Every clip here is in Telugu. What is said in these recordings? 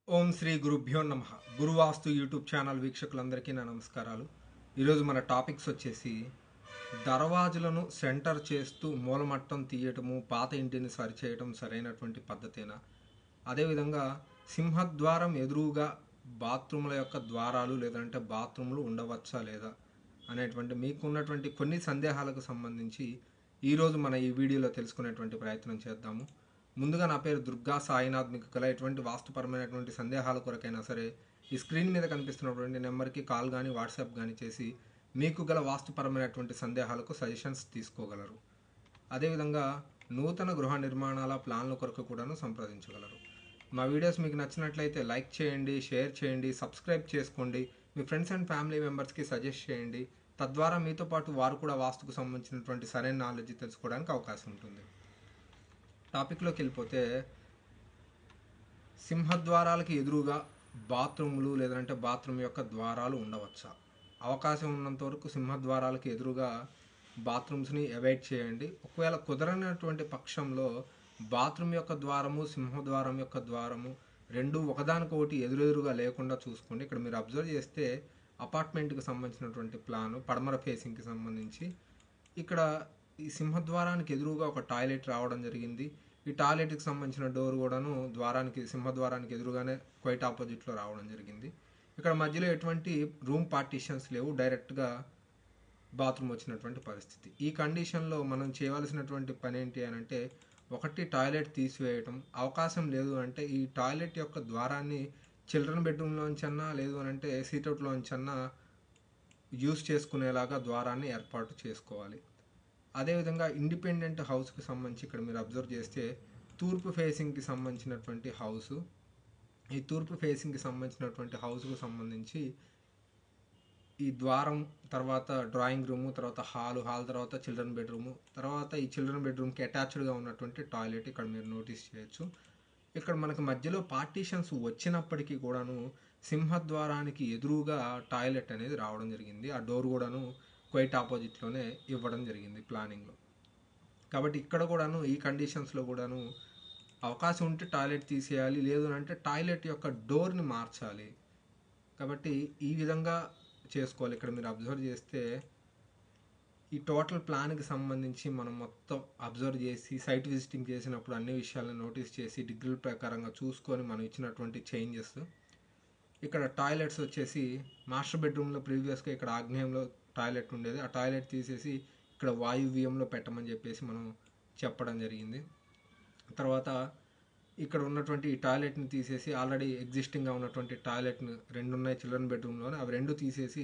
ఓం శ్రీ గురుభ్యో నమ గురువాస్తు యూట్యూబ్ ఛానల్ వీక్షకులందరికీ నా నమస్కారాలు ఈరోజు మన టాపిక్స్ వచ్చేసి దర్వాజులను సెంటర్ చేస్తూ మూలమట్టం తీయటము పాత ఇంటిని సరిచేయటం సరైనటువంటి పద్ధతేనా అదేవిధంగా సింహద్వారం ఎదురుగా బాత్రూముల యొక్క ద్వారాలు లేదంటే బాత్రూములు ఉండవచ్చా లేదా అనేటువంటి మీకు ఉన్నటువంటి కొన్ని సందేహాలకు సంబంధించి ఈరోజు మన ఈ వీడియోలో తెలుసుకునేటువంటి ప్రయత్నం చేద్దాము ముందుగా నా పేరు దుర్గా సాయినాథ్ మీకు గల ఎటువంటి వాస్తుపరమైనటువంటి సందేహాల కొరకైనా సరే ఈ స్క్రీన్ మీద కనిపిస్తున్నటువంటి నెంబర్కి కాల్ కానీ వాట్సాప్ కానీ చేసి మీకు గల వాస్తుపరమైనటువంటి సందేహాలకు సజెషన్స్ తీసుకోగలరు అదేవిధంగా నూతన గృహ నిర్మాణాల ప్లాన్ల కొరకు కూడాను సంప్రదించగలరు మా వీడియోస్ మీకు నచ్చినట్లయితే లైక్ చేయండి షేర్ చేయండి సబ్స్క్రైబ్ చేసుకోండి మీ ఫ్రెండ్స్ అండ్ ఫ్యామిలీ మెంబర్స్కి సజెస్ట్ చేయండి తద్వారా మీతో పాటు వారు కూడా వాస్తుకు సంబంధించినటువంటి సరైన నాలెడ్జ్ తెలుసుకోవడానికి అవకాశం ఉంటుంది టాపిక్లోకి వెళ్ళిపోతే సింహద్వారాలకి ఎదురుగా బాత్రూములు లేదంటే బాత్రూమ్ యొక్క ద్వారాలు ఉండవచ్చా అవకాశం ఉన్నంత వరకు సింహద్వారాలకి ఎదురుగా బాత్రూమ్స్ని అవాయిడ్ చేయండి ఒకవేళ కుదరనటువంటి పక్షంలో బాత్రూమ్ యొక్క ద్వారము సింహద్వారం యొక్క ద్వారము రెండు ఒకదానికొకటి ఎదురెదురుగా లేకుండా చూసుకోండి ఇక్కడ మీరు అబ్జర్వ్ చేస్తే అపార్ట్మెంట్కి సంబంధించినటువంటి ప్లాను పడమర ఫేసింగ్కి సంబంధించి ఇక్కడ ఈ సింహద్వారానికి ఎదురుగా ఒక టాయిలెట్ రావడం జరిగింది ఈ టాయిలెట్కి సంబంధించిన డోర్ కూడాను ద్వారానికి సింహద్వారానికి ఎదురుగానే క్వైట్ ఆపోజిట్లో రావడం జరిగింది ఇక్కడ మధ్యలో ఎటువంటి రూమ్ పార్టీషన్స్ లేవు డైరెక్ట్గా బాత్రూమ్ వచ్చినటువంటి పరిస్థితి ఈ కండిషన్లో మనం చేయవలసినటువంటి పని ఏంటి అని అంటే ఒకటి టాయిలెట్ తీసివేయటం అవకాశం లేదు అంటే ఈ టాయిలెట్ యొక్క ద్వారాన్ని చిల్డ్రన్ బెడ్రూమ్లోంచన్నా లేదు అని అంటే సీటౌట్లోంచన్నా యూస్ చేసుకునేలాగా ద్వారాన్ని ఏర్పాటు చేసుకోవాలి అదేవిధంగా ఇండిపెండెంట్ హౌస్కి సంబంధించి ఇక్కడ మీరు అబ్జర్వ్ చేస్తే తూర్పు ఫేసింగ్కి సంబంధించినటువంటి హౌస్ ఈ తూర్పు ఫేసింగ్కి సంబంధించినటువంటి హౌస్కు సంబంధించి ఈ ద్వారం తర్వాత డ్రాయింగ్ రూము తర్వాత హాల్ హాల్ తర్వాత చిల్డ్రన్ బెడ్రూము తర్వాత ఈ చిల్డ్రన్ బెడ్రూమ్కి అటాచ్డ్గా ఉన్నటువంటి టాయిలెట్ ఇక్కడ మీరు నోటీస్ చేయొచ్చు ఇక్కడ మనకు మధ్యలో పార్టీషన్స్ వచ్చినప్పటికీ కూడాను సింహద్వారానికి ఎదురుగా టాయిలెట్ అనేది రావడం జరిగింది ఆ డోర్ కూడాను క్వైట్ ఆపోజిట్లోనే ఇవ్వడం జరిగింది ప్లానింగ్లో కాబట్టి ఇక్కడ కూడాను ఈ కండిషన్స్లో కూడాను అవకాశం ఉంటే టాయిలెట్ తీసేయాలి లేదు అంటే టాయిలెట్ యొక్క డోర్ని మార్చాలి కాబట్టి ఈ విధంగా చేసుకోవాలి ఇక్కడ మీరు అబ్జర్వ్ చేస్తే ఈ టోటల్ ప్లాన్కి సంబంధించి మనం మొత్తం అబ్జర్వ్ చేసి సైట్ విజిటింగ్ చేసినప్పుడు అన్ని విషయాలను నోటీస్ చేసి డిగ్రీల ప్రకారంగా చూసుకొని మనం ఇచ్చినటువంటి చేంజెస్ ఇక్కడ టాయిలెట్స్ వచ్చేసి మాస్టర్ బెడ్రూమ్లో ప్రీవియస్గా ఇక్కడ ఆగ్నేయంలో టాయిలెట్ ఉండేది ఆ టాయిలెట్ తీసేసి ఇక్కడ వాయువ్యంలో పెట్టమని చెప్పేసి మనం చెప్పడం జరిగింది తర్వాత ఇక్కడ ఉన్నటువంటి ఈ టాయిలెట్ని తీసేసి ఆల్రెడీ ఎగ్జిస్టింగ్గా ఉన్నటువంటి టాయిలెట్ని రెండు ఉన్నాయి చిల్డ్రన్ బెడ్రూమ్లోనే అవి రెండు తీసేసి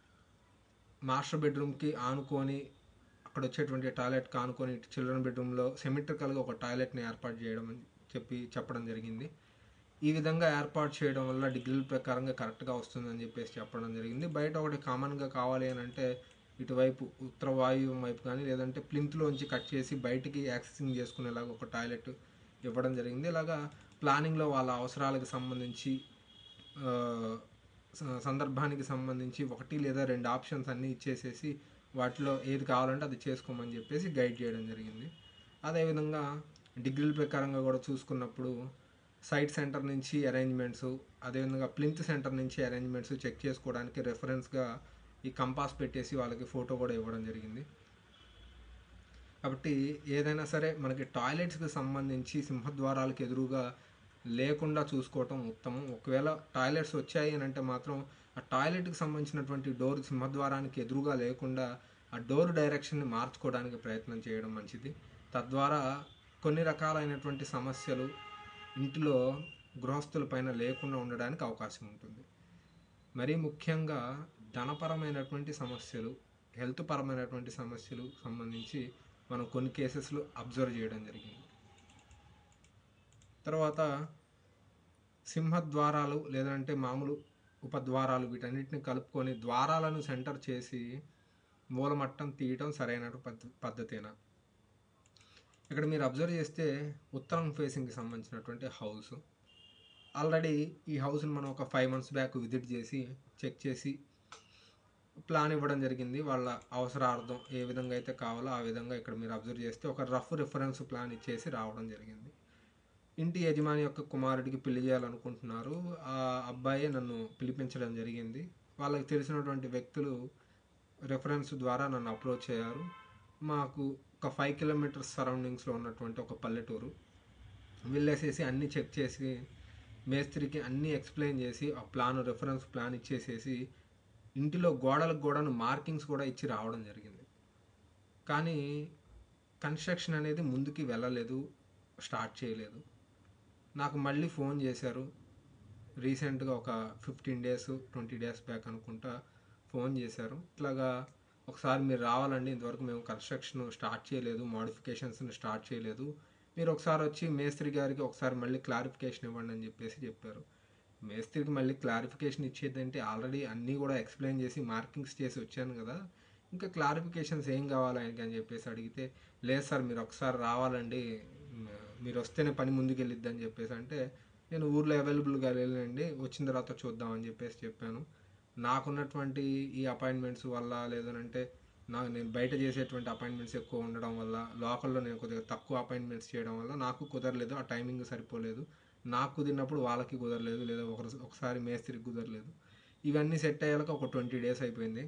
మాస్టర్ బెడ్రూమ్కి ఆనుకొని అక్కడ వచ్చేటువంటి టాయిలెట్కి ఆనుకొని చిల్డ్రన్ బెడ్రూమ్లో సెమిట్రికల్గా ఒక టాయిలెట్ని ఏర్పాటు చేయడం అని చెప్పి చెప్పడం జరిగింది ఈ విధంగా ఏర్పాటు చేయడం వల్ల డిగ్రీల ప్రకారంగా కరెక్ట్గా వస్తుందని చెప్పేసి చెప్పడం జరిగింది బయట ఒకటి కామన్గా కావాలి అని అంటే ఇటువైపు ఉత్తర వాయువ్యం వైపు కానీ లేదంటే ప్లింత్లోంచి కట్ చేసి బయటికి యాక్సెసింగ్ చేసుకునేలాగా ఒక టాయిలెట్ ఇవ్వడం జరిగింది ఇలాగా ప్లానింగ్లో వాళ్ళ అవసరాలకు సంబంధించి సందర్భానికి సంబంధించి ఒకటి లేదా రెండు ఆప్షన్స్ అన్నీ ఇచ్చేసేసి వాటిలో ఏది కావాలంటే అది చేసుకోమని చెప్పేసి గైడ్ చేయడం జరిగింది అదేవిధంగా డిగ్రీల ప్రకారంగా కూడా చూసుకున్నప్పుడు సైట్ సెంటర్ నుంచి అరేంజ్మెంట్స్ అదేవిధంగా ప్లింత్ సెంటర్ నుంచి అరేంజ్మెంట్స్ చెక్ చేసుకోవడానికి రెఫరెన్స్గా ఈ కంపాస్ పెట్టేసి వాళ్ళకి ఫోటో కూడా ఇవ్వడం జరిగింది కాబట్టి ఏదైనా సరే మనకి టాయిలెట్స్కి సంబంధించి సింహద్వారాలకు ఎదురుగా లేకుండా చూసుకోవటం ఉత్తమం ఒకవేళ టాయిలెట్స్ వచ్చాయి అని అంటే మాత్రం ఆ టాయిలెట్కి సంబంధించినటువంటి డోర్ సింహద్వారానికి ఎదురుగా లేకుండా ఆ డోర్ డైరెక్షన్ని మార్చుకోవడానికి ప్రయత్నం చేయడం మంచిది తద్వారా కొన్ని రకాలైనటువంటి సమస్యలు ఇంటిలో గృహస్థుల పైన లేకుండా ఉండడానికి అవకాశం ఉంటుంది మరీ ముఖ్యంగా ధనపరమైనటువంటి సమస్యలు హెల్త్ పరమైనటువంటి సమస్యలు సంబంధించి మనం కొన్ని కేసెస్లో అబ్జర్వ్ చేయడం జరిగింది తర్వాత సింహద్వారాలు లేదంటే మామూలు ఉపద్వారాలు వీటన్నిటిని కలుపుకొని ద్వారాలను సెంటర్ చేసి మూలమట్టం తీయటం సరైన పద్ధ పద్ధతేనా ఇక్కడ మీరు అబ్జర్వ్ చేస్తే ఉత్తరం ఫేసింగ్కి సంబంధించినటువంటి హౌస్ ఆల్రెడీ ఈ హౌస్ని మనం ఒక ఫైవ్ మంత్స్ బ్యాక్ విజిట్ చేసి చెక్ చేసి ప్లాన్ ఇవ్వడం జరిగింది వాళ్ళ అవసరార్థం ఏ విధంగా అయితే కావాలో ఆ విధంగా ఇక్కడ మీరు అబ్జర్వ్ చేస్తే ఒక రఫ్ రిఫరెన్స్ ప్లాన్ ఇచ్చేసి రావడం జరిగింది ఇంటి యజమాని యొక్క కుమారుడికి పెళ్లి చేయాలనుకుంటున్నారు ఆ అబ్బాయే నన్ను పిలిపించడం జరిగింది వాళ్ళకి తెలిసినటువంటి వ్యక్తులు రెఫరెన్స్ ద్వారా నన్ను అప్రోచ్ అయ్యారు మాకు ఒక ఫైవ్ కిలోమీటర్స్ సరౌండింగ్స్లో ఉన్నటువంటి ఒక పల్లెటూరు వెళ్ళేసేసి అన్నీ చెక్ చేసి మేస్త్రికి అన్నీ ఎక్స్ప్లెయిన్ చేసి ఆ ప్లాన్ రెఫరెన్స్ ప్లాన్ ఇచ్చేసేసి ఇంటిలో గోడలకు గోడను మార్కింగ్స్ కూడా ఇచ్చి రావడం జరిగింది కానీ కన్స్ట్రక్షన్ అనేది ముందుకి వెళ్ళలేదు స్టార్ట్ చేయలేదు నాకు మళ్ళీ ఫోన్ చేశారు రీసెంట్గా ఒక fifteen days twenty days back అనుకుంటా ఫోన్ చేశారు ఇట్లాగా ఒకసారి మీరు రావాలండి ఇంతవరకు మేము కన్స్ట్రక్షన్ స్టార్ట్ చేయలేదు మోడిఫికేషన్స్ని స్టార్ట్ చేయలేదు మీరు ఒకసారి వచ్చి మేస్త్రి గారికి ఒకసారి మళ్ళీ క్లారిఫికేషన్ ఇవ్వండి అని చెప్పేసి చెప్పారు మేస్త్రికి మళ్ళీ క్లారిఫికేషన్ ఇచ్చేదంటే ఆల్రెడీ అన్నీ కూడా ఎక్స్ప్లెయిన్ చేసి మార్కింగ్స్ చేసి వచ్చాను కదా ఇంకా క్లారిఫికేషన్స్ ఏం కావాలి ఆయనకి అని చెప్పేసి అడిగితే లేదు సార్ మీరు ఒకసారి రావాలండి మ్, మీరు వస్తేనే పని ముందుకు వెళ్ళిద్ది అని చెప్పేసి అంటే నేను ఊర్లో అవైలబుల్గా వెళ్ళండి వచ్చిన తర్వాత చూద్దాం అని చెప్పేసి చెప్పాను నాకున్నటువంటి ఈ అపాయింట్మెంట్స్ వల్ల లేదనంటే నాకు నేను బయట చేసేటువంటి అపాయింట్మెంట్స్ ఎక్కువ ఉండడం వల్ల లోకల్లో నేను కొద్దిగా తక్కువ అపాయింట్మెంట్స్ చేయడం వల్ల నాకు కుదరలేదు ఆ టైమింగ్ సరిపోలేదు నాకు కుదిరినప్పుడు వాళ్ళకి కుదరలేదు లేదా ఒకరు ఒకసారి మేస్త్రికి కుదరలేదు ఇవన్నీ సెట్ అయ్యాక ఒక ట్వంటీ డేస్ అయిపోయింది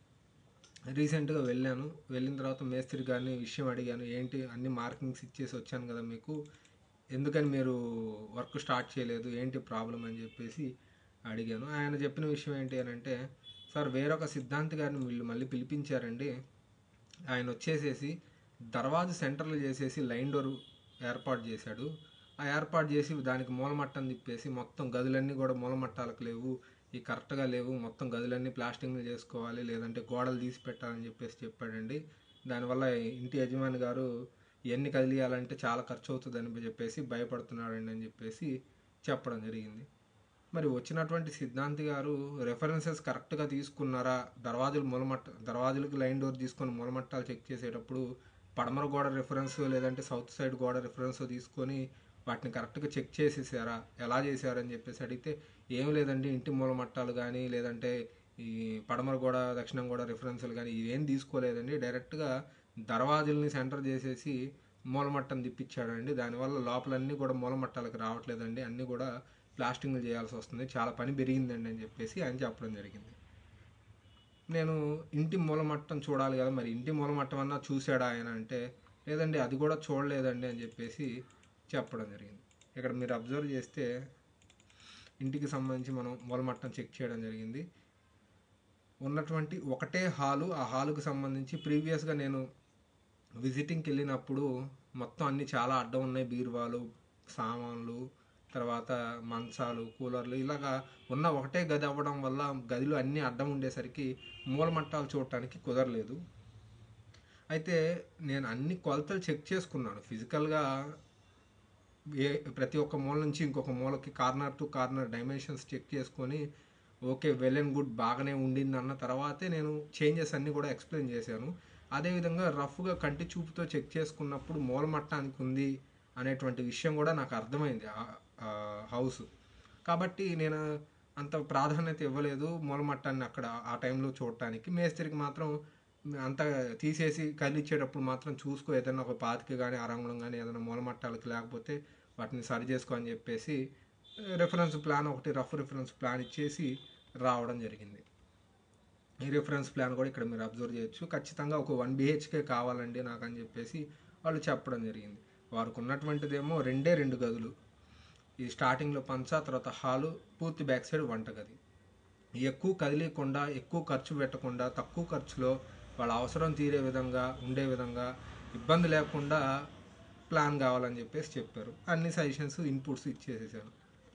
రీసెంట్గా వెళ్ళాను వెళ్ళిన తర్వాత మేస్త్రి గారిని విషయం అడిగాను ఏంటి అన్ని మార్కింగ్స్ ఇచ్చేసి వచ్చాను కదా మీకు ఎందుకని మీరు వర్క్ స్టార్ట్ చేయలేదు ఏంటి ప్రాబ్లం అని చెప్పేసి అడిగాను ఆయన చెప్పిన విషయం ఏంటి అని అంటే సార్ వేరొక సిద్ధాంతి గారిని వీళ్ళు మళ్ళీ పిలిపించారండి ఆయన వచ్చేసేసి దర్వాజు సెంటర్లు చేసేసి లైన్ డోర్ ఏర్పాటు చేశాడు ఆ ఏర్పాటు చేసి దానికి మూలమట్టం తిప్పేసి మొత్తం గదులన్నీ కూడా మూలమట్టాలకు లేవు ఈ కరెక్ట్గా లేవు మొత్తం గదులన్నీ ప్లాస్టింగ్లు చేసుకోవాలి లేదంటే గోడలు తీసి పెట్టాలని చెప్పేసి చెప్పాడండి దానివల్ల ఇంటి యజమాని గారు ఇవన్నీ కదిలియాలంటే చాలా ఖర్చు అవుతుందని చెప్పేసి భయపడుతున్నాడండి అని చెప్పేసి చెప్పడం జరిగింది మరి వచ్చినటువంటి సిద్ధాంతి గారు రెఫరెన్సెస్ కరెక్ట్గా తీసుకున్నారా దర్వాజులు మూలమట్ట దర్వాజులకి లైన్ డోర్ తీసుకొని మూలమట్టాలు చెక్ చేసేటప్పుడు పడమర గోడ రిఫరెన్స్ లేదంటే సౌత్ సైడ్ గోడ రిఫరెన్స్ తీసుకొని వాటిని కరెక్ట్గా చెక్ చేసేసారా ఎలా చేశారని చెప్పేసి అడిగితే ఏం లేదండి ఇంటి మూలమట్టాలు కానీ లేదంటే ఈ పడమర గోడ దక్షిణం గోడ రిఫరెన్స్లు కానీ ఇవేం తీసుకోలేదండి డైరెక్ట్గా దర్వాజుల్ని సెంటర్ చేసేసి మూలమట్టం తిప్పించాడండి దానివల్ల లోపలన్నీ కూడా మూలమట్టాలకు రావట్లేదండి అన్నీ కూడా ప్లాస్టింగ్లు చేయాల్సి వస్తుంది చాలా పని పెరిగిందండి అని చెప్పేసి ఆయన చెప్పడం జరిగింది నేను ఇంటి మూలమట్టం చూడాలి కదా మరి ఇంటి మూలమట్టం అన్నా చూశాడా ఆయన అంటే లేదండి అది కూడా చూడలేదండి అని చెప్పేసి చెప్పడం జరిగింది ఇక్కడ మీరు అబ్జర్వ్ చేస్తే ఇంటికి సంబంధించి మనం మూలమట్టం చెక్ చేయడం జరిగింది ఉన్నటువంటి ఒకటే హాలు ఆ హాలుకు సంబంధించి ప్రీవియస్గా నేను విజిటింగ్కి వెళ్ళినప్పుడు మొత్తం అన్నీ చాలా అడ్డం ఉన్నాయి బీరువాలు సామాన్లు తర్వాత మంచాలు కూలర్లు ఇలాగా ఉన్న ఒకటే గది అవ్వడం వల్ల గదిలో అన్నీ అడ్డం ఉండేసరికి మూలమట్టాలు చూడటానికి కుదరలేదు అయితే నేను అన్ని కొలతలు చెక్ చేసుకున్నాను ఫిజికల్గా ఏ ప్రతి ఒక్క మూల నుంచి ఇంకొక మూలకి corner to corner dimensions check చేసుకొని ఓకే వెల్ అండ్ గుడ్ బాగానే ఉండింది అన్న తర్వాతే నేను చేంజెస్ అన్నీ కూడా ఎక్స్ప్లెయిన్ చేశాను అదేవిధంగా రఫ్గా కంటి చూపుతో చెక్ చేసుకున్నప్పుడు మూలమట్టానికి ఉంది అనేటువంటి విషయం కూడా నాకు అర్థమైంది ఆ- ఆ హౌస్ కాబట్టి నేను అంత ప్రాధాన్యత ఇవ్వలేదు మూలమట్టాన్ని అక్కడ ఆ టైంలో చూడటానికి మేస్త్రికి మాత్రం అంత తీసేసి కదిలిచ్చేటప్పుడు మాత్రం చూసుకో ఏదైనా ఒక పాతికి కానీ అరంగుళం కానీ ఏదైనా మూలమట్టాలకి లేకపోతే వాటిని సరి చేసుకో అని చెప్పేసి రెఫరెన్స్ ప్లాన్ ఒకటి రఫ్ రెఫరెన్స్ ప్లాన్ ఇచ్చేసి రావడం జరిగింది ఈ రిఫరెన్స్ ప్లాన్ కూడా ఇక్కడ మీరు అబ్జర్వ్ చేయొచ్చు ఖచ్చితంగా ఒక వన్ బిహెచ్కే కావాలండి నాకు అని చెప్పేసి వాళ్ళు చెప్పడం జరిగింది వారికి ఉన్నటువంటిదేమో రెండే రెండు గదులు ఈ స్టార్టింగ్లో పంచా తర్వాత హాలు పూర్తి బ్యాక్ సైడ్ వంటగది ఎక్కువ కదిలీకుండా ఎక్కువ ఖర్చు పెట్టకుండా తక్కువ ఖర్చులో వాళ్ళ అవసరం తీరే విధంగా ఉండే విధంగా ఇబ్బంది లేకుండా ప్లాన్ కావాలని చెప్పేసి చెప్పారు అన్ని సజెషన్స్ ఇన్పుట్స్ ఇచ్చేసేసాను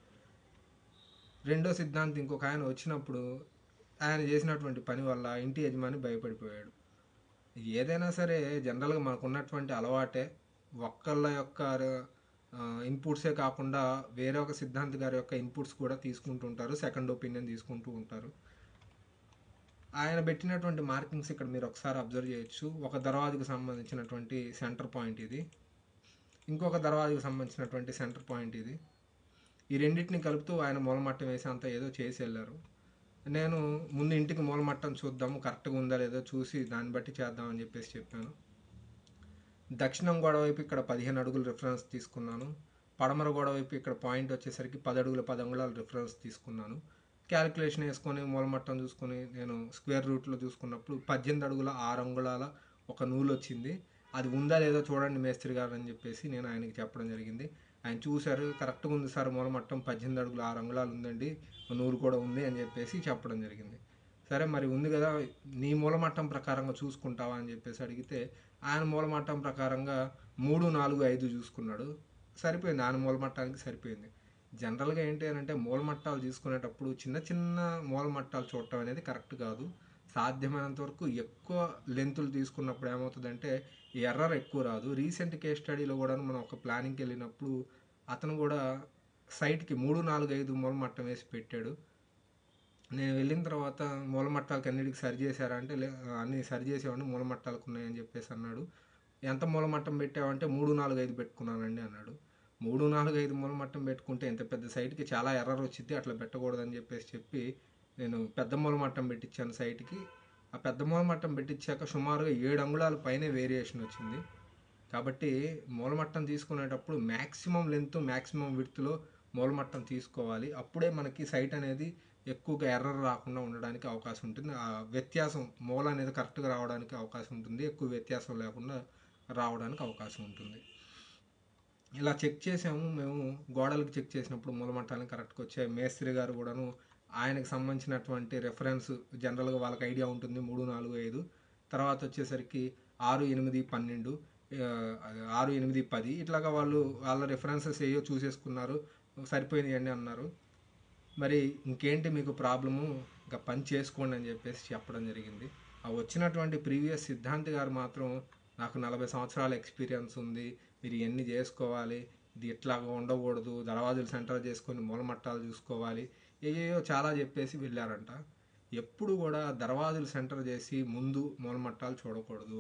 రెండో సిద్ధాంతం ఇంకొక ఆయన వచ్చినప్పుడు ఆయన చేసినటువంటి పని వల్ల ఇంటి యజమాని భయపడిపోయాడు ఏదైనా సరే జనరల్గా మనకు ఉన్నటువంటి అలవాటే ఒక్కళ్ళ యొక్క ఇన్పుట్సే కాకుండా వేరే ఒక సిద్ధాంతి గారి యొక్క ఇన్పుట్స్ కూడా తీసుకుంటూ ఉంటారు సెకండ్ ఒపీనియన్ తీసుకుంటూ ఉంటారు ఆయన పెట్టినటువంటి మార్కింగ్స్ ఇక్కడ మీరు ఒకసారి అబ్జర్వ్ చేయొచ్చు ఒక దర్వాజకు సంబంధించినటువంటి సెంటర్ పాయింట్ ఇది ఇంకొక దర్వాజకు సంబంధించినటువంటి సెంటర్ పాయింట్ ఇది ఈ రెండింటిని కలుపుతూ ఆయన మూలమట్టం వేసి అంతా ఏదో చేసి వెళ్ళారు నేను ముందు ఇంటికి మూలమట్టం చూద్దాము కరెక్ట్గా ఉందా లేదో చూసి దాన్ని బట్టి చేద్దామని చెప్పేసి చెప్పాను దక్షిణం గోడ వైపు ఇక్కడ పదిహేను అడుగులు రిఫరెన్స్ తీసుకున్నాను పడమర గోడ వైపు ఇక్కడ పాయింట్ వచ్చేసరికి పది అడుగుల పది అంగుళాల రిఫరెన్స్ తీసుకున్నాను క్యాలిక్యులేషన్ వేసుకొని మూలమట్టం చూసుకొని నేను స్క్వేర్ రూట్లో చూసుకున్నప్పుడు పద్దెనిమిది అడుగుల ఆరు అంగుళాల ఒక నూలు వచ్చింది అది ఉందా లేదో చూడండి మేస్త్రి గారు అని చెప్పేసి నేను ఆయనకి చెప్పడం జరిగింది ఆయన చూశారు కరెక్ట్గా ఉంది సార్ మూలమట్టం పద్దెనిమిది అడుగుల ఆరు అంగుళాలు ఉందండి నూలు కూడా ఉంది అని చెప్పేసి చెప్పడం జరిగింది సరే మరి ఉంది కదా నీ మూలమట్టం ప్రకారంగా చూసుకుంటావా అని చెప్పేసి అడిగితే ఆయన మూలమట్టం ప్రకారంగా మూడు నాలుగు ఐదు చూసుకున్నాడు సరిపోయింది ఆయన మూలమట్టానికి సరిపోయింది జనరల్గా ఏంటి అని అంటే మూలమట్టాలు తీసుకునేటప్పుడు చిన్న చిన్న మూలమట్టాలు చూడటం అనేది కరెక్ట్ కాదు సాధ్యమైనంత వరకు ఎక్కువ లెంతులు తీసుకున్నప్పుడు ఏమవుతుందంటే ఎర్రర్ ఎక్కువ రాదు రీసెంట్ కేస్ స్టడీలో కూడా మనం ఒక ప్లానింగ్కి వెళ్ళినప్పుడు అతను కూడా సైట్కి మూడు నాలుగు ఐదు మూలమట్టం వేసి పెట్టాడు నేను వెళ్ళిన తర్వాత మూలమట్టాలకి అన్నిటికి సరి చేశారా అంటే లే అన్ని సరి చేసేవాడిని మూలమట్టాలకు ఉన్నాయని చెప్పేసి అన్నాడు ఎంత మూలమట్టం పెట్టావంటే మూడు నాలుగు ఐదు పెట్టుకున్నానండి అన్నాడు మూడు నాలుగు ఐదు మూలమట్టం పెట్టుకుంటే ఎంత పెద్ద సైట్కి చాలా ఎర్రర్ వచ్చింది అట్లా పెట్టకూడదని చెప్పేసి చెప్పి నేను పెద్ద మూలమట్టం పెట్టించాను సైట్కి ఆ పెద్ద మూలమట్టం పెట్టించాక సుమారుగా ఏడు అంగుళాల పైనే వేరియేషన్ వచ్చింది కాబట్టి మూలమట్టం తీసుకునేటప్పుడు మ్యాక్సిమం లెంత్ మ్యాక్సిమం విడ్త్లో మూలమట్టం తీసుకోవాలి అప్పుడే మనకి సైట్ అనేది ఎక్కువగా ఎర్రర్ రాకుండా ఉండడానికి అవకాశం ఉంటుంది ఆ వ్యత్యాసం మూల అనేది కరెక్ట్గా రావడానికి అవకాశం ఉంటుంది ఎక్కువ వ్యత్యాసం లేకుండా రావడానికి అవకాశం ఉంటుంది ఇలా చెక్ చేసాము మేము గోడలకు చెక్ చేసినప్పుడు మూలమట్టాలను కరెక్ట్గా వచ్చాయి మేస్త్రి గారు కూడాను ఆయనకు సంబంధించినటువంటి రెఫరెన్స్ జనరల్గా వాళ్ళకి ఐడియా ఉంటుంది మూడు నాలుగు ఐదు తర్వాత వచ్చేసరికి ఆరు ఎనిమిది పన్నెండు ఆ, ఆరు ఎనిమిది పది ఇట్లాగా వాళ్ళు వాళ్ళ రెఫరెన్సెస్ ఏయో చూసేసుకున్నారు సరిపోయినాయండి అన్నారు మరి ఇంకేంటి మీకు ప్రాబ్లము ఇంకా పని చేసుకోండి అని చెప్పేసి చెప్పడం జరిగింది ఆ వచ్చినటువంటి ప్రీవియస్ సిద్ధాంతి గారు మాత్రం నాకు నలభై సంవత్సరాల ఎక్స్పీరియన్స్ ఉంది మీరు ఎన్ని చేసుకోవాలి ఇది ఇట్లాగా ఉండకూడదు దర్వాజులు సెంటర్ చేసుకొని మూలమట్టాలు చూసుకోవాలి ఏయో చాలా చెప్పేసి వెళ్ళారంట ఎప్పుడు కూడా దర్వాజులు సెంటర్ చేసి ముందు మూలమట్టాలు చూడకూడదు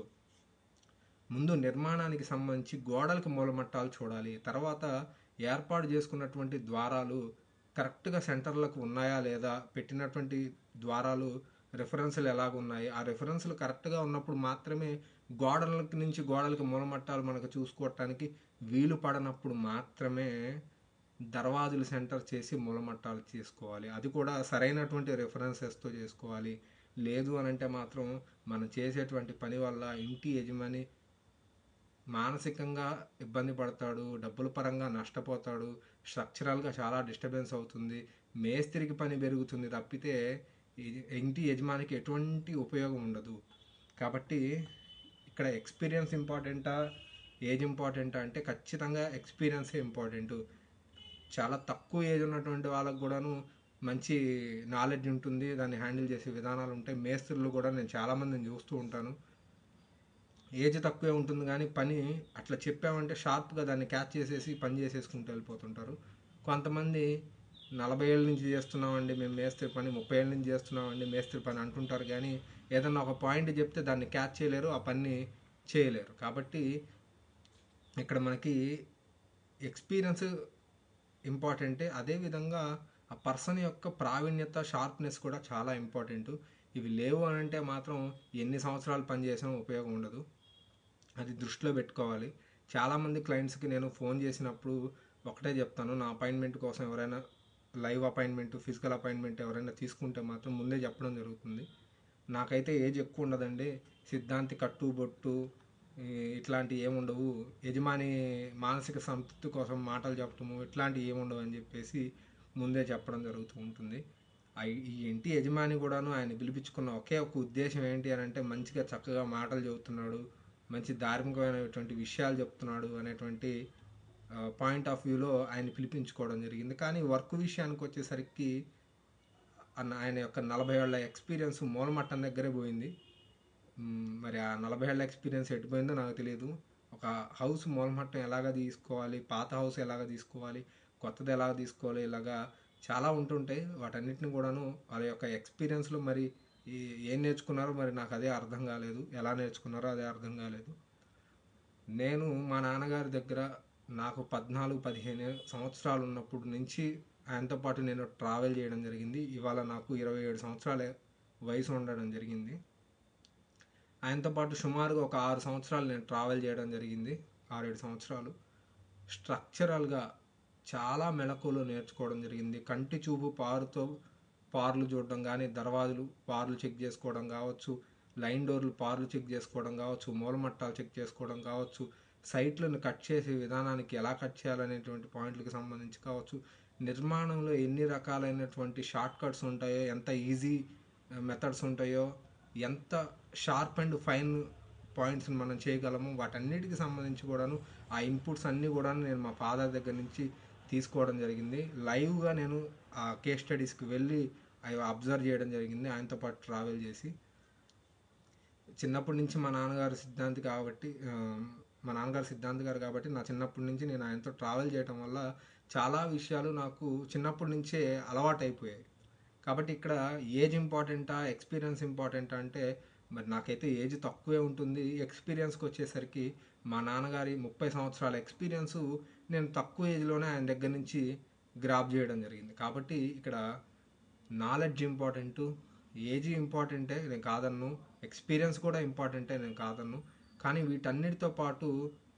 ముందు నిర్మాణానికి సంబంధించి గోడలకు మూలమట్టాలు చూడాలి తర్వాత ఏర్పాటు చేసుకున్నటువంటి ద్వారాలు కరెక్ట్గా సెంటర్లకు ఉన్నాయా లేదా పెట్టినటువంటి ద్వారాలు రెఫరెన్స్లు ఎలాగ ఉన్నాయి ఆ రెఫరెన్స్లు కరెక్ట్గా ఉన్నప్పుడు మాత్రమే గోడలకి నుంచి గోడలకి మూలమట్టాలు మనకు చూసుకోవటానికి వీలు పడనప్పుడు మాత్రమే దర్వాజులు సెంటర్ చేసి మూలమట్టాలు చేసుకోవాలి అది కూడా సరైనటువంటి రెఫరెన్సెస్తో చేసుకోవాలి లేదు అని అంటే మాత్రం మనం చేసేటువంటి పని వల్ల ఇంటి యజమాని మానసికంగా ఇబ్బంది పడతాడు డబ్బుల పరంగా నష్టపోతాడు స్ట్రక్చరల్గా చాలా డిస్టర్బెన్స్ అవుతుంది మేస్త్రికి పని పెరుగుతుంది తప్పితే ఈ- ఇంటి యజమానికి ఎటువంటి ఉపయోగం ఉండదు కాబట్టి ఇక్కడ ఎక్స్పీరియన్స్ ఇంపార్టెంటా ఏజ్ ఇంపార్టెంటా అంటే ఖచ్చితంగా ఎక్స్పీరియన్సే ఇంపార్టెంట్ చాలా తక్కువ ఏజ్ ఉన్నటువంటి వాళ్ళకు కూడాను మంచి నాలెడ్జ్ ఉంటుంది దాన్ని హ్యాండిల్ చేసే విధానాలు ఉంటాయి మేస్త్రులు కూడా నేను చాలామందిని చూస్తూ ఉంటాను ఏజ్ తక్కువే ఉంటుంది కానీ పని అట్లా చెప్పామంటే షార్ప్గా దాన్ని క్యాచ్ చేసేసి పని చేసేసుకుంటూ వెళ్ళిపోతుంటారు కొంతమంది నలభై ఏళ్ళ నుంచి చేస్తున్నామండి మేము మేస్త్రి పని ముప్పై ఏళ్ళ నుంచి చేస్తున్నామండి మేస్త్రి పని అంటుంటారు కానీ ఏదన్నా ఒక పాయింట్ చెప్తే దాన్ని క్యాచ్ చేయలేరు ఆ పని చేయలేరు కాబట్టి ఇక్కడ మనకి ఎక్స్పీరియన్స్ ఇంపార్టెంటే అదేవిధంగా ఆ పర్సన్ యొక్క ప్రావీణ్యత షార్ప్నెస్ కూడా చాలా ఇంపార్టెంట్ ఇవి లేవు అని అంటే మాత్రం ఎన్ని సంవత్సరాలు పనిచేసినా ఉపయోగం ఉండదు అది దృష్టిలో పెట్టుకోవాలి చాలామంది క్లయింట్స్కి నేను ఫోన్ చేసినప్పుడు ఒకటే చెప్తాను నా అపాయింట్మెంట్ కోసం ఎవరైనా లైవ్ అపాయింట్మెంట్ ఫిజికల్ అపాయింట్మెంట్ ఎవరైనా తీసుకుంటే మాత్రం ముందే చెప్పడం జరుగుతుంది నాకైతే ఏజ్ ఎక్కువ ఉండదండి సిద్ధాంతి కట్టు బొట్టు ఈ ఇట్లాంటివి ఏముండవు యజమాని మానసిక సంతృప్తి కోసం మాటలు చెప్పటము ఇట్లాంటివి ఏముండవు అని చెప్పేసి ముందే చెప్పడం జరుగుతూ ఉంటుంది ఆ ఈ ఇంటి యజమాని కూడాను ఆయన పిలిపించుకున్న ఒకే ఒక ఉద్దేశం ఏంటి అని అంటే మంచిగా చక్కగా మాటలు చెబుతున్నాడు మంచి ధార్మికమైనటువంటి విషయాలు చెప్తున్నాడు అనేటువంటి పాయింట్ ఆఫ్ వ్యూలో ఆయన పిలిపించుకోవడం జరిగింది కానీ వర్క్ విషయానికి వచ్చేసరికి అన్న ఆయన యొక్క నలభై ఏళ్ళ ఎక్స్పీరియన్స్ మూలమట్టం దగ్గరే పోయింది మ్మ్, మరి ఆ నలభై ఏళ్ళ ఎక్స్పీరియన్స్ ఎటుపోయిందో నాకు తెలియదు ఒక హౌస్ మూలమట్టం ఎలాగ తీసుకోవాలి పాత హౌస్ ఎలాగ తీసుకోవాలి కొత్తది ఎలాగ తీసుకోవాలి ఇలాగా చాలా ఉంటుంటాయి వాటన్నిటిని కూడాను వాళ్ళ యొక్క ఎక్స్పీరియన్స్లో మరి ఈ- ఏం నేర్చుకున్నారో మరి నాకు అదే అర్థం కాలేదు ఎలా నేర్చుకున్నారో అదే అర్థం కాలేదు నేను మా నాన్నగారి దగ్గర నాకు పద్నాలుగు పదిహేను సంవత్సరాలు ఉన్నప్పుడు నుంచి ఆయనతో పాటు నేను ట్రావెల్ చేయడం జరిగింది ఇవాళ నాకు ఇరవై ఏడు సంవత్సరాల వయసు ఉండడం జరిగింది ఆయనతో పాటు సుమారుగా ఒక ఆరు సంవత్సరాలు నేను ట్రావెల్ చేయడం జరిగింది ఆరేడు సంవత్సరాలు స్ట్రక్చరల్గా చాలా మెలకువలు నేర్చుకోవడం జరిగింది కంటి చూపు పారుతో పార్లు చూడడం కానీ దర్వాజులు పార్లు చెక్ చేసుకోవడం కావచ్చు లైన్ డోర్లు పార్లు చెక్ చేసుకోవడం కావచ్చు మూలమట్టాలు చెక్ చేసుకోవడం కావచ్చు సైట్లను కట్ చేసే విధానానికి ఎలా కట్ చేయాలనేటువంటి పాయింట్లకు సంబంధించి కావచ్చు నిర్మాణంలో ఎన్ని రకాలైనటువంటి షార్ట్ కట్స్ ఉంటాయో ఎంత ఈజీ మెథడ్స్ ఉంటాయో ఎంత షార్ప్ అండ్ ఫైన్ పాయింట్స్ని మనం చేయగలము వాటన్నిటికి సంబంధించి కూడాను ఆ ఇన్పుట్స్ అన్నీ కూడా నేను మా ఫాదర్ దగ్గర నుంచి తీసుకోవడం జరిగింది లైవ్గా నేను ఆ కేస్ స్టడీస్కి వెళ్ళి అవి అబ్జర్వ్ చేయడం జరిగింది ఆయనతో పాటు ట్రావెల్ చేసి చిన్నప్పటి నుంచి మా నాన్నగారు సిద్ధాంతి కాబట్టి ఆ, మా నాన్నగారు సిద్ధాంతి గారు కాబట్టి నా చిన్నప్పటి నుంచి నేను ఆయనతో ట్రావెల్ చేయడం వల్ల చాలా విషయాలు నాకు చిన్నప్పటి నుంచే అలవాటు అయిపోయాయి కాబట్టి ఇక్కడ ఏజ్ ఇంపార్టెంటా ఎక్స్పీరియన్స్ ఇంపార్టెంటా అంటే మరి నాకైతే ఏజ్ తక్కువే ఉంటుంది ఎక్స్పీరియన్స్కి వచ్చేసరికి మా నాన్నగారి ముప్పై సంవత్సరాల ఎక్స్పీరియన్స్ నేను తక్కువ ఏజ్లోనే ఆయన దగ్గర నుంచి గ్రాప్ చేయడం జరిగింది కాబట్టి ఇక్కడ నాలెడ్జ్ ఇంపార్టెంట్ ఏజ్ ఇంపార్టెంటే నేను కాదన్ను ఎక్స్పీరియన్స్ కూడా ఇంపార్టెంటే నేను కాదన్ను కానీ వీటన్నిటితో పాటు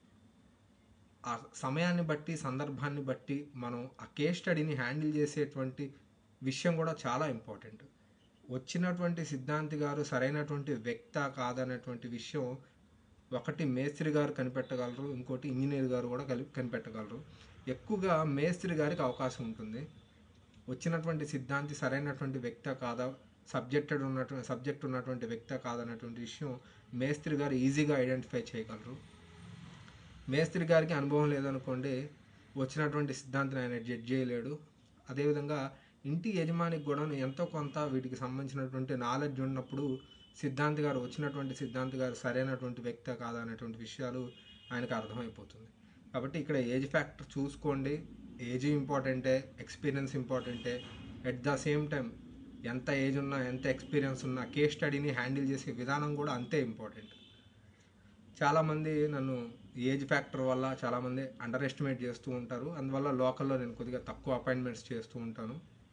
ఆ సమయాన్ని బట్టి సందర్భాన్ని బట్టి మనం ఆ కేస్ స్టడీని హ్యాండిల్ చేసేటువంటి విషయం కూడా చాలా ఇంపార్టెంట్ వచ్చినటువంటి సిద్ధాంతి గారు సరైనటువంటి వ్యక్త కాదనేటువంటి విషయం ఒకటి మేస్త్రి గారు కనిపెట్టగలరు ఇంకోటి ఇంజనీర్ గారు కూడా కలి కనిపెట్టగలరు ఎక్కువగా మేస్త్రి గారికి అవకాశం ఉంటుంది వచ్చినటువంటి సిద్ధాంతి సరైనటువంటి వ్యక్త కాదా సబ్జెక్టెడ్ ఉన్నటువంటి సబ్జెక్ట్ ఉన్నటువంటి వ్యక్త కాదన్నటువంటి విషయం మేస్త్రి గారు ఈజీగా ఐడెంటిఫై చేయగలరు మేస్త్రి గారికి అనుభవం లేదనుకోండి వచ్చినటువంటి సిద్ధాంతిని ఆయన జడ్జ్ చేయలేడు అదేవిధంగా ఇంటి యజమానికి కూడా ఎంతో కొంత వీటికి సంబంధించినటువంటి నాలెడ్జ్ ఉన్నప్పుడు సిద్ధాంతి గారు వచ్చినటువంటి సిద్ధాంతి గారు సరైనటువంటి వ్యక్తి కాదా అనేటువంటి విషయాలు ఆయనకు అర్థమైపోతుంది కాబట్టి ఇక్కడ ఏజ్ ఫ్యాక్టర్ చూసుకోండి ఏజ్ ఇంపార్టెంటే ఎక్స్పీరియన్స్ ఇంపార్టెంటే ఎట్ ద సేమ్ టైం ఎంత ఏజ్ ఉన్నా ఎంత ఎక్స్పీరియన్స్ ఉన్నా కేస్ స్టడీని హ్యాండిల్ చేసే విధానం కూడా అంతే ఇంపార్టెంట్ చాలామంది నన్ను ఏజ్ ఫ్యాక్టర్ వల్ల చాలామంది అండర్ ఎస్టిమేట్ చేస్తూ ఉంటారు అందువల్ల లోకల్లో నేను కొద్దిగా తక్కువ అపాయింట్మెంట్స్ చేస్తూ ఉంటాను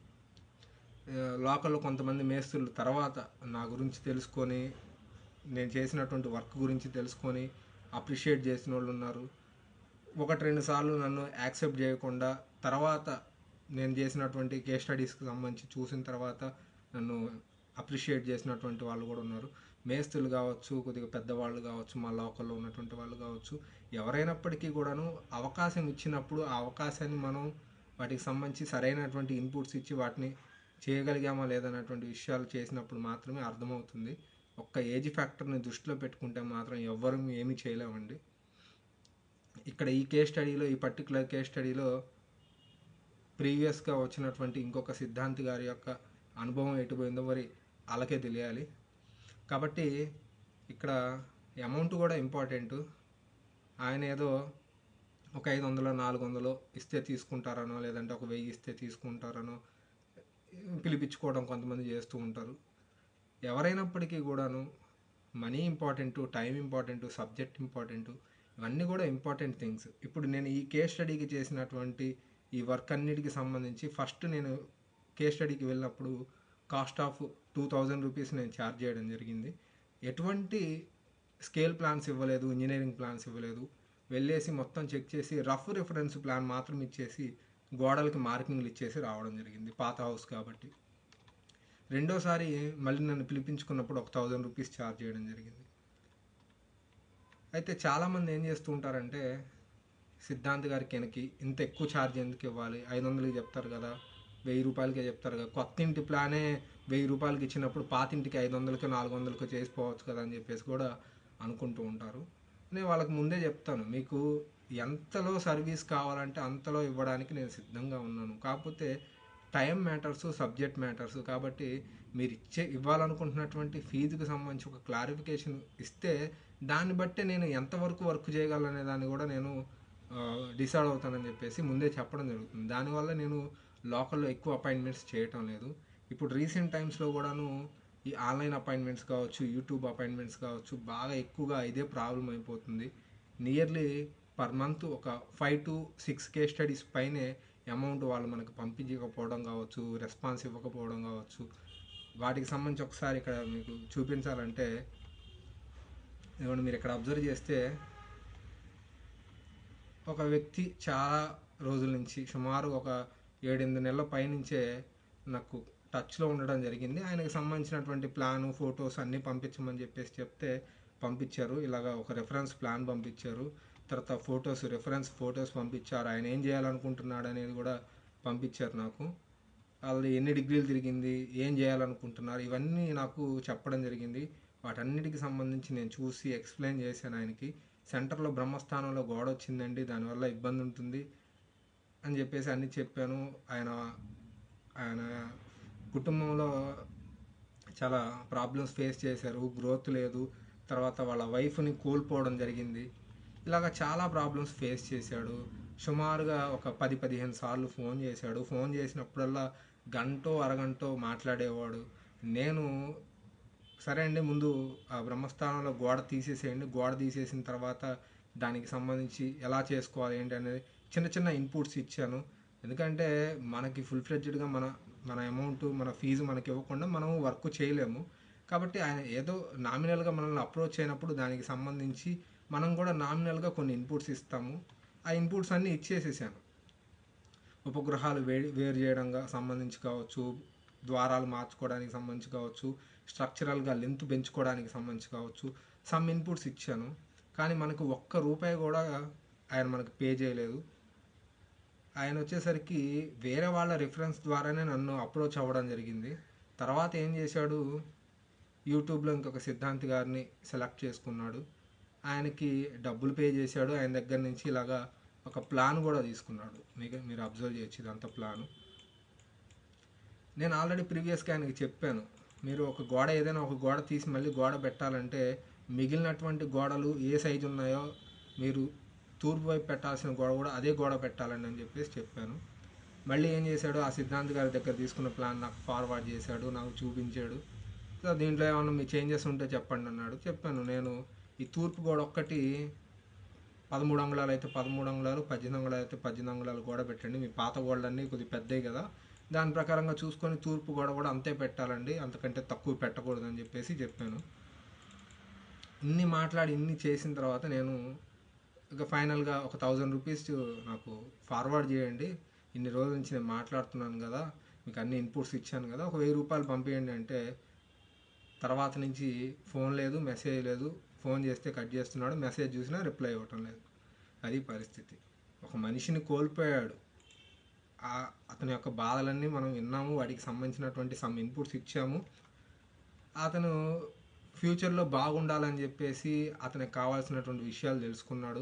ఆ, లోకల్లో కొంతమంది మేస్త్రులు తర్వాత నా గురించి తెలుసుకొని నేను చేసినటువంటి వర్క్ గురించి తెలుసుకొని అప్రిషియేట్ చేసిన వాళ్ళు ఉన్నారు ఒకటి రెండు సార్లు నన్ను యాక్సెప్ట్ చేయకుండా తర్వాత నేను చేసినటువంటి కేస్ స్టడీస్కి సంబంధించి చూసిన తర్వాత నన్ను అప్రిషియేట్ చేసినటువంటి వాళ్ళు కూడా ఉన్నారు మేస్తులు కావచ్చు కొద్దిగా పెద్దవాళ్ళు కావచ్చు మా లోకల్లో ఉన్నటువంటి వాళ్ళు కావచ్చు ఎవరైనప్పటికీ కూడాను అవకాశం ఇచ్చినప్పుడు ఆ అవకాశాన్ని మనం వాటికి సంబంధించి సరైనటువంటి ఇన్పుట్స్ ఇచ్చి వాటిని చేయగలిగామా లేదన్నటువంటి విషయాలు చేసినప్పుడు మాత్రమే అర్థమవుతుంది ఒక్క ఏజ్ ఫ్యాక్టర్ని దృష్టిలో పెట్టుకుంటే మాత్రం ఎవ్వరూ ఏమీ చేయలేమండి ఇక్కడ ఈ కేస్ స్టడీలో ఈ పర్టికులర్ కేస్ స్టడీలో ప్రీవియస్గా వచ్చినటువంటి ఇంకొక సిద్ధాంతి గారి యొక్క అనుభవం ఎటుపోయిందో మరి వాళ్ళకే తెలియాలి కాబట్టి ఇక్కడ అమౌంట్ కూడా ఇంపార్టెంట్ ఆయన ఏదో ఒక ఐదు వందలు నాలుగు వందలు ఇస్తే తీసుకుంటారనో లేదంటే ఒక వెయ్యి ఇస్తే తీసుకుంటారనో పిలిపించుకోవడం కొంతమంది చేస్తూ ఉంటారు ఎవరైనప్పటికీ కూడాను money important time important subject important ఇవన్నీ కూడా ఇంపార్టెంట్ థింగ్స్ ఇప్పుడు నేను ఈ కేస్ స్టడీకి చేసినటువంటి ఈ వర్క్ అన్నిటికి సంబంధించి ఫస్ట్ నేను కేస్ స్టడీకి వెళ్ళినప్పుడు cost of two thousand rupees నేను ఛార్జ్ చేయడం జరిగింది ఎటువంటి స్కేల్ ప్లాన్స్ ఇవ్వలేదు ఇంజనీరింగ్ ప్లాన్స్ ఇవ్వలేదు వెళ్ళేసి మొత్తం చెక్ చేసి రఫ్ రిఫరెన్స్ ప్లాన్ మాత్రం ఇచ్చేసి గోడలకి మార్కింగ్లు ఇచ్చేసి రావడం జరిగింది పాత హౌస్ కాబట్టి రెండోసారి మళ్ళీ నన్ను పిలిపించుకున్నప్పుడు ఒక థౌజండ్ రూపీస్ ఛార్జ్ చేయడం జరిగింది అయితే చాలామంది ఏం చేస్తూ ఉంటారంటే సిద్ధాంత్ గారికి వెనక్కి ఇంత ఎక్కువ ఛార్జ్ ఎందుకు ఇవ్వాలి ఐదు వందలకి చెప్తారు కదా వెయ్యి రూపాయలకే చెప్తారు కదా కొత్త ఇంటి ప్లానే వెయ్యి రూపాయలకి ఇచ్చినప్పుడు పాతింటికి ఐదు వందలకి నాలుగు వందలకి చేసిపోవచ్చు కదా అని చెప్పేసి కూడా అనుకుంటూ ఉంటారు నేను వాళ్ళకి ముందే చెప్తాను మీకు ఎంతలో సర్వీస్ కావాలంటే అంతలో ఇవ్వడానికి నేను సిద్ధంగా ఉన్నాను కాకపోతే టైం మ్యాటర్స్ సబ్జెక్ట్ మ్యాటర్స్ కాబట్టి మీరు ఇచ్చే ఇవ్వాలనుకుంటున్నటువంటి ఫీజుకి సంబంధించి ఒక క్లారిఫికేషన్ ఇస్తే దాన్ని బట్టే నేను ఎంతవరకు వర్క్ చేయగలనే దాన్ని కూడా నేను డిసైడ్ అవుతానని చెప్పేసి ముందే చెప్పడం జరుగుతుంది దానివల్ల నేను లోకల్లో ఎక్కువ అపాయింట్మెంట్స్ చేయటం లేదు ఇప్పుడు రీసెంట్ టైమ్స్లో కూడాను ఈ ఆన్లైన్ అపాయింట్మెంట్స్ కావచ్చు యూట్యూబ్ అపాయింట్మెంట్స్ కావచ్చు బాగా ఎక్కువగా ఇదే ప్రాబ్లం అయిపోతుంది నియర్లీ పర్ మంత్ ఒక five to six K studies పైనే అమౌంట్ వాళ్ళు మనకు పంపించకపోవడం కావచ్చు రెస్పాన్స్ ఇవ్వకపోవడం కావచ్చు వాటికి సంబంధించి ఒకసారి ఇక్కడ మీకు చూపించాలంటే ఇదిగోండి మీరు ఇక్కడ అబ్జర్వ్ చేస్తే ఒక వ్యక్తి చాలా రోజుల నుంచి సుమారు ఒక ఏడెనిమిది నెలల పైనుంచే నాకు టచ్లో ఉండడం జరిగింది ఆయనకి సంబంధించినటువంటి ప్లాను ఫొటోస్ అన్నీ పంపించమని చెప్పేసి చెప్తే పంపించారు ఇలాగ ఒక రెఫరెన్స్ ప్లాన్ పంపించారు తర్వాత ఫొటోస్ రెఫరెన్స్ ఫొటోస్ పంపించారు ఆయన ఏం చేయాలనుకుంటున్నాడు అనేది కూడా పంపించారు నాకు వాళ్ళు ఎన్ని డిగ్రీలు తిరిగింది ఏం చేయాలనుకుంటున్నారు ఇవన్నీ నాకు చెప్పడం జరిగింది వాటన్నిటికి సంబంధించి నేను చూసి ఎక్స్ప్లెయిన్ చేశాను ఆయనకి సెంటర్లో బ్రహ్మస్థానంలో గోడ వచ్చిందండి దానివల్ల ఇబ్బంది ఉంటుంది అని చెప్పేసి అన్నీ చెప్పాను ఆయన ఆయన కుటుంబంలో చాలా ప్రాబ్లమ్స్ ఫేస్ చేశారు గ్రోత్ లేదు తర్వాత వాళ్ళ వైఫ్ని కోల్పోవడం జరిగింది ఇలాగ చాలా ప్రాబ్లమ్స్ ఫేస్ చేశాడు సుమారుగా ఒక పది పదిహేను సార్లు ఫోన్ చేశాడు ఫోన్ చేసినప్పుడల్లా గంటో అరగంటో మాట్లాడేవాడు నేను సరే అండి ముందు ఆ బ్రహ్మస్థానంలో గోడ తీసేసేయండి గోడ తీసేసిన తర్వాత దానికి సంబంధించి ఎలా చేసుకోవాలి ఏంటి అనేది చిన్న చిన్న ఇన్పుట్స్ ఇచ్చాను ఎందుకంటే మనకి ఫుల్ ఫ్లెడ్జ్డ్గా మన మన అమౌంట్ మన ఫీజు మనకి ఇవ్వకుండా మనం వర్క్ చేయలేము కాబట్టి ఆయన ఏదో నామినల్గా మనల్ని అప్రోచ్ అయినప్పుడు దానికి సంబంధించి మనం కూడా నామినల్గా కొన్ని ఇన్పుట్స్ ఇస్తాము ఆ ఇన్పుట్స్ అన్నీ ఇచ్చేసేసాను ఉపగ్రహాలు వే వేరు చేయడంగా సంబంధించి కావచ్చు ద్వారాలు మార్చుకోవడానికి సంబంధించి కావచ్చు స్ట్రక్చరల్గా లెంత్ పెంచుకోవడానికి సంబంధించి కావచ్చు సమ్ ఇన్పుట్స్ ఇచ్చాను కానీ మనకు ఒక్క రూపాయి కూడా ఆయన మనకు పే చేయలేదు ఆయన వచ్చేసరికి వేరే వాళ్ళ రిఫరెన్స్ ద్వారానే నన్ను అప్రోచ్ అవ్వడం జరిగింది తర్వాత ఏం చేశాడు యూట్యూబ్లో ఇంకొక సిద్ధాంతి గారిని సెలెక్ట్ చేసుకున్నాడు ఆయనకి డబ్బులు పే చేశాడు ఆయన దగ్గర నుంచి ఇలాగా ఒక ప్లాన్ కూడా తీసుకున్నాడు మీకు మీరు అబ్జర్వ్ చేయొచ్చు ఇదంతా ప్లాను నేను ఆల్రెడీ ప్రీవియస్గా ఆయనకి చెప్పాను మీరు ఒక గోడ ఏదైనా ఒక గోడ తీసి మళ్ళీ గోడ పెట్టాలంటే మిగిలినటువంటి గోడలు ఏ సైజు ఉన్నాయో మీరు తూర్పు వైపు పెట్టాల్సిన గోడ కూడా అదే గోడ పెట్టాలండి అని చెప్పేసి చెప్పాను మళ్ళీ ఏం చేశాడు ఆ సిద్ధాంత్ గారి దగ్గర తీసుకున్న ప్లాన్ నాకు ఫార్వర్డ్ చేశాడు నాకు చూపించాడు సో దీంట్లో ఏమన్నా మీ చేంజెస్ ఉంటే చెప్పండి అన్నాడు చెప్పాను నేను ఈ తూర్పు గోడ ఒక్కటి పదమూడు అంగుళాలు అయితే పదమూడు అంగుళాలు పద్దెనిమిది అంగుళాలు అయితే పద్దెనిమిది అంగుళాలు గోడ పెట్టండి మీ పాత గోడలన్నీ కొద్దిగా పెద్దవి కదా దాని ప్రకారంగా చూసుకొని తూర్పు గోడ కూడా అంతే పెట్టాలండి అంతకంటే తక్కువ పెట్టకూడదు అని చెప్పేసి చెప్పాను ఇన్ని మాట్లాడి ఇన్ని చేసిన తర్వాత నేను ఇక ఫైనల్గా ఒక థౌజండ్ రూపీస్ నాకు ఫార్వర్డ్ చేయండి ఇన్ని రోజుల నుంచి నేను మాట్లాడుతున్నాను కదా మీకు అన్ని ఇన్పుట్స్ ఇచ్చాను కదా ఒక వెయ్యి రూపాయలు పంపించండి అంటే తర్వాత నుంచి ఫోన్ లేదు మెసేజ్ లేదు ఫోన్ చేస్తే కట్ చేస్తున్నాడు మెసేజ్ చూసినా రిప్లై ఇవ్వటం లేదు అది పరిస్థితి ఒక మనిషిని కోల్పోయాడు ఆ- అతని యొక్క బాధలన్నీ మనం విన్నాము వాటికి సంబంధించినటువంటి సమ్ ఇన్పుట్స్ ఇచ్చాము అతను ఫ్యూచర్లో బాగుండాలని చెప్పేసి అతనికి కావాల్సినటువంటి విషయాలు తెలుసుకున్నాడు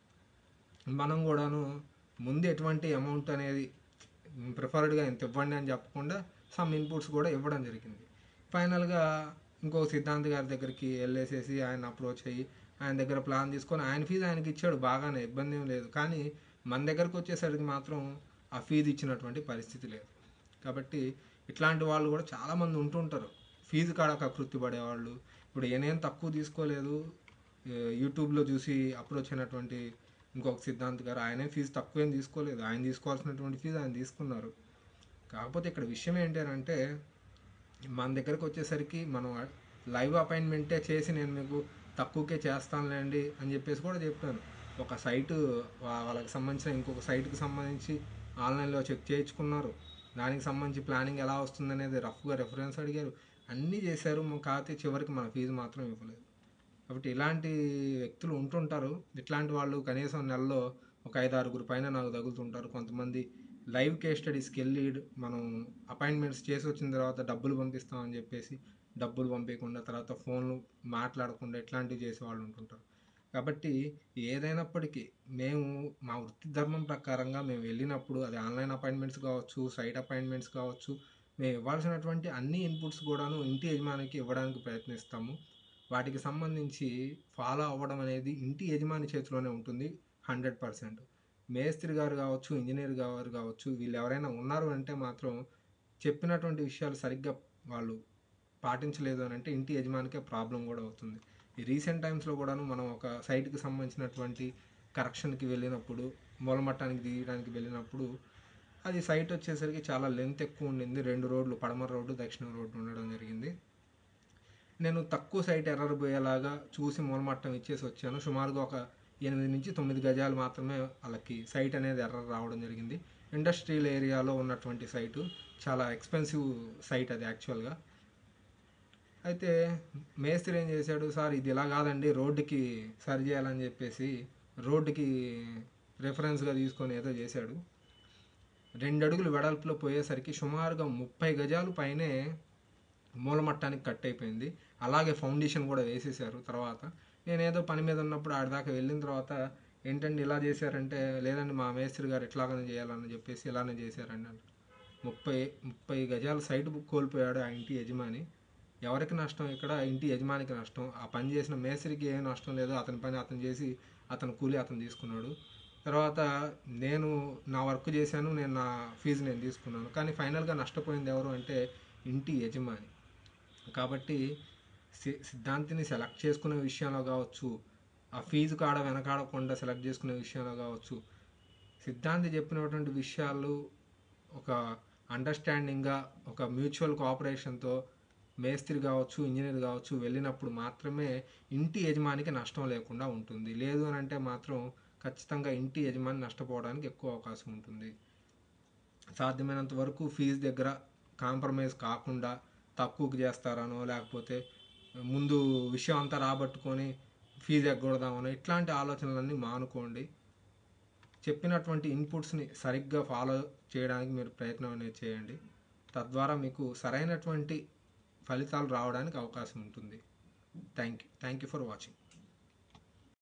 మనం కూడాను ముందు ఎటువంటి అమౌంట్ అనేది ప్రిఫర్డ్గా ఇంత ఇవ్వండి అని చెప్పకుండా సమ్ ఇన్పుట్స్ కూడా ఇవ్వడం జరిగింది ఫైనల్గా ఇంకో సిద్ధాంత్ గారి దగ్గరికి వెళ్ళేసేసి ఆయన అప్రోచ్ అయ్యి ఆయన దగ్గర ప్లాన్ తీసుకొని ఆయన ఫీజు ఆయనకి ఇచ్చాడు బాగానే ఇబ్బంది ఏం లేదు కానీ మన దగ్గరకు వచ్చేసరికి మాత్రం ఆ ఫీజు ఇచ్చినటువంటి పరిస్థితి లేదు కాబట్టి ఇట్లాంటి వాళ్ళు కూడా చాలామంది ఉంటుంటారు ఫీజు కాడ కకృతి పడేవాళ్ళు ఇప్పుడు ఏనేం తక్కువ తీసుకోలేదు ఏ, యూట్యూబ్లో చూసి అప్రోచ్ అయినటువంటి ఇంకొక సిద్ధాంత్ గారు ఆయనే ఫీజు తక్కువేం తీసుకోలేదు ఆయన తీసుకోవాల్సినటువంటి ఫీజు ఆయన తీసుకున్నారు కాకపోతే ఇక్కడ విషయం ఏంటి అని అంటే మన దగ్గరకు వచ్చేసరికి మనం లైవ్ అపాయింట్మెంటే చేసి నేను మీకు తక్కువకే చేస్తానులేండి అని చెప్పేసి కూడా చెప్పాను ఒక సైటు వా- వాళ్ళకి సంబంధించిన ఇంకొక సైట్కి సంబంధించి ఆన్లైన్లో చెక్ చేయించుకున్నారు దానికి సంబంధించి ప్లానింగ్ ఎలా వస్తుంది అనేది రఫ్గా రెఫరెన్స్ అడిగారు అన్నీ చేశారు మ- కాకపోతే చివరికి మన ఫీజు మాత్రం ఇవ్వలేదు కాబట్టి ఇలాంటి వ్యక్తులు ఉంటుంటారు ఇట్లాంటి వాళ్ళు కనీసం నెలలో ఒక ఐదు ఆరుగురు పైన నాకు తగులుతుంటారు కొంతమంది లైవ్ కేస్ స్టడీస్కి వెళ్ళి మనం అపాయింట్మెంట్స్ చేసి వచ్చిన తర్వాత డబ్బులు పంపిస్తామని చెప్పేసి డబ్బులు పంపించకుండా తర్వాత ఫోన్లు మాట్లాడకుండా ఇట్లాంటివి చేసే వాళ్ళు ఉంటుంటారు కాబట్టి ఏదైనప్పటికీ మేము మా వృత్తి ధర్మం ప్రకారంగా మేము వెళ్ళినప్పుడు అది ఆన్లైన్ అపాయింట్మెంట్స్ కావచ్చు సైట్ అపాయింట్మెంట్స్ కావచ్చు మేము ఇవ్వాల్సినటువంటి అన్ని ఇన్పుట్స్ కూడాను ఇంటి యజమానికి ఇవ్వడానికి ప్రయత్నిస్తాము వాటికి సంబంధించి ఫాలో అవ్వడం అనేది ఇంటి యజమాని చేతిలోనే ఉంటుంది హండ్రెడ్ పర్సెంట్ మేస్త్రి గారు కావచ్చు ఇంజనీర్ గారు కావచ్చు వీళ్ళు ఎవరైనా ఉన్నారు అంటే మాత్రం చెప్పినటువంటి విషయాలు సరిగ్గా వాళ్ళు పాటించలేదు అని అంటే ఇంటి యజమానికే ప్రాబ్లం కూడా అవుతుంది ఈ రీసెంట్ టైమ్స్లో కూడాను మనం ఒక సైట్కి సంబంధించినటువంటి కరెక్షన్కి వెళ్ళినప్పుడు మూలమట్టానికి దిగడానికి వెళ్ళినప్పుడు అది సైట్ వచ్చేసరికి చాలా లెంత్ ఎక్కువ ఉండింది రెండు రోడ్లు పడమర రోడ్డు దక్షిణ రోడ్డు ఉండడం జరిగింది నేను తక్కువ సైట్ ఎర్రర్ పోయేలాగా చూసి మూలమట్టం ఇచ్చేసి వచ్చాను సుమారుగా ఒక ఎనిమిది నుంచి తొమ్మిది గజాలు మాత్రమే వాళ్ళకి సైట్ అనేది ఎర్ర రావడం జరిగింది ఇండస్ట్రియల్ ఏరియాలో ఉన్నటువంటి సైటు చాలా ఎక్స్పెన్సివ్ సైట్ అది యాక్చువల్గా అయితే మేస్త్రి ఏం చేశాడు సార్ ఇది ఇలా కాదండి రోడ్డుకి సరి చేయాలని చెప్పేసి రోడ్డుకి రెఫరెన్స్గా తీసుకొని ఏదో చేశాడు రెండు అడుగులు వెడల్పులో పోయేసరికి సుమారుగా ముప్పై గజాలు పైనే మూలమట్టానికి కట్ అయిపోయింది అలాగే ఫౌండేషన్ కూడా వేసేసారు తర్వాత నేను ఏదో పని మీద ఉన్నప్పుడు ఆడిదాకా వెళ్ళిన తర్వాత ఏంటండి ఇలా చేశారంటే లేదండి మా మేస్త్రి గారు ఎట్లాగనే చేయాలని చెప్పేసి ఇలానే చేశారండి అంటే ముప్పై ముప్పై గజాల సైట్ కోల్పోయాడు ఆ ఇంటి యజమాని ఎవరికి నష్టం ఇక్కడ ఇంటి యజమానికి నష్టం ఆ పని చేసిన మేస్త్రికి ఏం నష్టం లేదు అతని పని అతను చేసి అతను కూలి అతను తీసుకున్నాడు తర్వాత నేను నా వర్క్ చేశాను నేను నా ఫీజు నేను తీసుకున్నాను కానీ ఫైనల్గా నష్టపోయింది ఎవరు అంటే ఇంటి యజమాని కాబట్టి సి- సిద్ధాంతిని సెలెక్ట్ చేసుకునే విషయంలో కావచ్చు ఆ ఫీజు కాడ వెనకాడకుండా సెలెక్ట్ చేసుకునే విషయంలో కావచ్చు సిద్ధాంతి చెప్పినటువంటి విషయాలు ఒక అండర్స్టాండింగ్గా ఒక మ్యూచువల్ కోఆపరేషన్తో మేస్త్రి కావచ్చు ఇంజనీర్ కావచ్చు వెళ్ళినప్పుడు మాత్రమే ఇంటి యజమానికి నష్టం లేకుండా ఉంటుంది లేదు అని అంటే మాత్రం ఖచ్చితంగా ఇంటి యజమాని నష్టపోవడానికి ఎక్కువ అవకాశం ఉంటుంది సాధ్యమైనంత వరకు ఫీజు దగ్గర కాంప్రమైజ్ కాకుండా తక్కువకి చేస్తారనో లేకపోతే ముందు విషయం అంతా రాబట్టుకొని ఫీజు ఎగ్గొడదామనో ఇట్లాంటి ఆలోచనలన్నీ మానుకోండి చెప్పినటువంటి ఇన్పుట్స్ని సరిగ్గా ఫాలో చేయడానికి మీరు ప్రయత్నం అనేది చేయండి తద్వారా మీకు సరైనటువంటి ఫలితాలు రావడానికి అవకాశం ఉంటుంది thank you thank you for watching